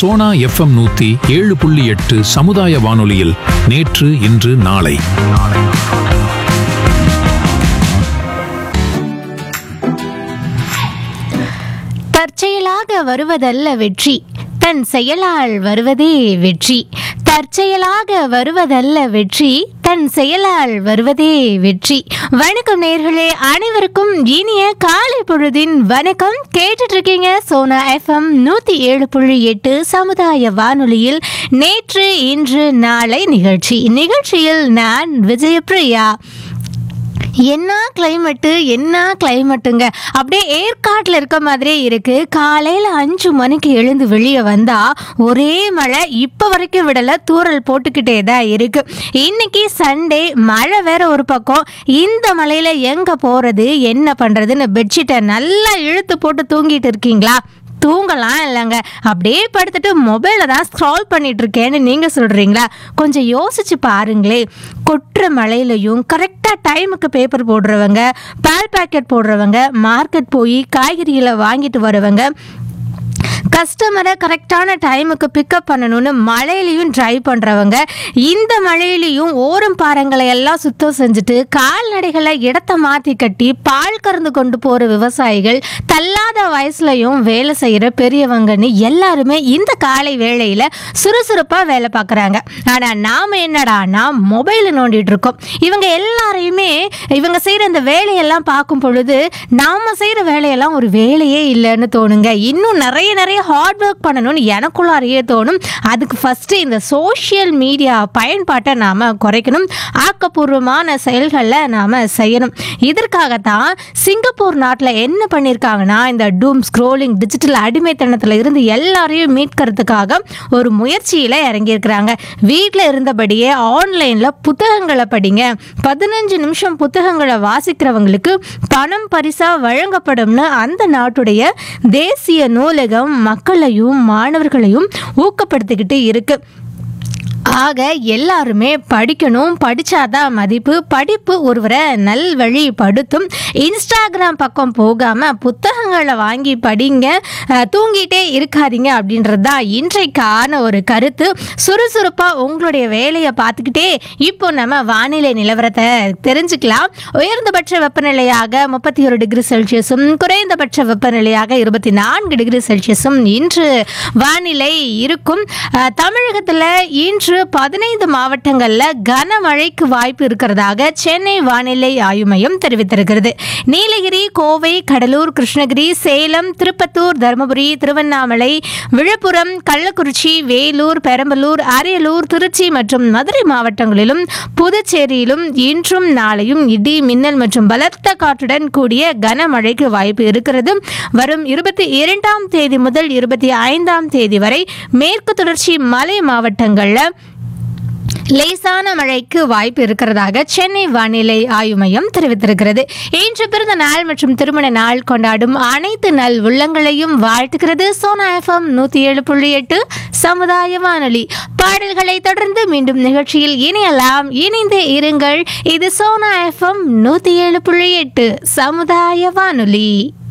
Sona FM நூத்தி ஏழு புள்ளி எட்டு சமுதாய வானொலியில் நேற்று இன்று நாளை தற்செயலாக வருவதல்ல வெற்றி தன் செயலால் வருவதே வெற்றி தற்செயலாக வருவதல்ல வெற்றி தன் செயலால் வருவதே வெற்றி வணக்கம் நேர்களே அனைவருக்கும் இனிய காலை பொழுதின் வணக்கம் கேட்டுட்டு இருக்கீங்க சோனா எஃப்எம் நூத்தி ஏழு புள்ளி எட்டு சமுதாய வானொலியில் நேற்று இன்று நாளை நிகழ்ச்சி நிகழ்ச்சியில் நான் விஜயபிரியா என்ன கிளைமேட்டு என்ன கிளைமேட்டுங்க அப்படியே ஏற்காட்டில் இருக்க மாதிரியே இருக்கு காலையில் அஞ்சு மணிக்கு எழுந்து வெளியே வந்தா ஒரே மழை இப்போ வரைக்கும் விடலை தூறல் போட்டுக்கிட்டே தான் இருக்கு இன்னைக்கு சண்டே மழை வேற ஒரு பக்கம் இந்த மழையில எங்க போறது என்ன பண்றதுன்னு பெட்ஷீட்டை நல்லா இழுத்து போட்டு தூங்கிட்டு இருக்கீங்களா தூங்கலாம் இல்லைங்க அப்படியே படுத்துட்டு மொபைலை தான் ஸ்க்ரால் பண்ணிட்டு இருக்கேன்னு நீங்க சொல்றீங்களா கொஞ்சம் யோசிச்சு பாருங்களே கொட்டுற மழையிலையும் கரெக்டாக டைமுக்கு பேப்பர் போடுறவங்க பால் பாக்கெட் போடுறவங்க மார்க்கெட் போய் காய்கறிகளை வாங்கிட்டு வரவங்க கஸ்டமரை கரெக்டான டைமுக்கு பிக்கப் பண்ணணும்னு மழையிலையும் ட்ரை பண்ணுறவங்க இந்த மழையிலையும் ஓரம் பாறைங்களை எல்லாம் சுத்தம் செஞ்சுட்டு கால்நடைகளை இடத்த மாற்றி கட்டி பால் கறந்து கொண்டு போகிற விவசாயிகள் தள்ளாத வயசுலையும் வேலை செய்கிற பெரியவங்கன்னு எல்லாருமே இந்த காலை வேளையில் சுறுசுறுப்பாக வேலை பார்க்குறாங்க ஆனால் நாம் என்னடானா மொபைலை நோண்டிட்டு இருக்கோம் இவங்க எல்லாரையுமே இவங்க செய்கிற இந்த வேலையெல்லாம் பார்க்கும் பொழுது நாம் செய்கிற வேலையெல்லாம் ஒரு வேலையே இல்லைன்னு தோணுங்க இன்னும் நிறைய நிறைய ஹார்ட் ஒர்க் பண்ணணும்னு எனக்குள்ளாரையே தோணும் அதுக்கு ஃபஸ்ட்டு இந்த சோஷியல் மீடியா பயன்பாட்டை நாம் குறைக்கணும் ஆக்கப்பூர்வமான செயல்களை நாம் செய்யணும் இதற்காகத்தான் சிங்கப்பூர் நாட்டில் என்ன பண்ணியிருக்காங்கன்னா இந்த டூம் ஸ்க்ரோலிங் டிஜிட்டல் அடிமைத்தனத்தில் இருந்து எல்லாரையும் மீட்கிறதுக்காக ஒரு முயற்சியில் இறங்கியிருக்கிறாங்க வீட்டில் இருந்தபடியே ஆன்லைனில் புத்தகங்களை படிங்க பதினஞ்சு நிமிஷம் புத்தகங்களை வாசிக்கிறவங்களுக்கு பணம் பரிசாக வழங்கப்படும்னு அந்த நாட்டுடைய தேசிய நூலகம் மக்களையும் மாணவர்களையும் ஊக்கப்படுத்திக்கிட்டு இருக்கு ஆக எல்லாருமே படிக்கணும் படிச்சாதான் மதிப்பு படிப்பு ஒருவரை நல்வழிப்படுத்தும் இன்ஸ்டாகிராம் பக்கம் போகாம புத்தகங்களை வாங்கி படிங்க அஹ், தூங்கிட்டே இருக்காதீங்க அப்படின்றது தான் இன்றைக்கான ஒரு கருத்து சுறுசுறுப்பா உங்களுடைய வேலையை பார்த்துக்கிட்டே இப்போ நம்ம வானிலை நிலவரத்தை தெரிஞ்சுக்கலாம் உயர்ந்தபட்ச வெப்பநிலையாக முப்பத்தி ஒரு டிகிரி செல்சியஸும் குறைந்தபட்ச வெப்பநிலையாக இருபத்தி நான்கு டிகிரி செல்சியஸும் இன்று வானிலை இருக்கும் அஹ், தமிழகத்துல இன்று பதினைந்து மாவட்டங்கள்ல கனமழைக்கு வாய்ப்பு இருக்கிறதாக சென்னை வானிலை ஆய்வு மையம் தெரிவித்திருக்கிறது நீலகிரி கோவை கடலூர் கிருஷ்ணகிரி சேலம் திருப்பத்தூர் தருமபுரி திருவண்ணாமலை விழுப்புரம் கள்ளக்குறிச்சி வேலூர் பெரம்பலூர் அரியலூர் திருச்சி மற்றும் மதுரை மாவட்டங்களிலும் புதுச்சேரியிலும் இன்றும் நாளையும் இடி மின்னல் மற்றும் பலத்த காற்றுடன் கூடிய கனமழைக்கு வாய்ப்பு இருக்கிறது வரும் இருபத்தி இரண்டாம் தேதி முதல் இருபத்தி ஐந்தாம் தேதி வரை மேற்கு தொடர்ச்சி மலை மாவட்டங்களில் லேசான மழைக்கு வாய்ப்பு இருக்கிறதாக சென்னை வானிலை ஆய்வு மையம் தெரிவித்திருக்கிறது இன்று பிறந்த நாள் மற்றும் திருமண நாள் கொண்டாடும் அனைத்து நல் உள்ளங்களையும் வாழ்த்துகிறது சோனா எஃப்எம் நூத்தி ஏழு புள்ளி எட்டு சமுதாய வானொலி பாடல்களை தொடர்ந்து மீண்டும் நிகழ்ச்சியில் இணையலாம் இணைந்தே இருங்கள் இது சோனா எஃப்எம் நூத்தி ஏழு புள்ளி எட்டு சமுதாய வானொலி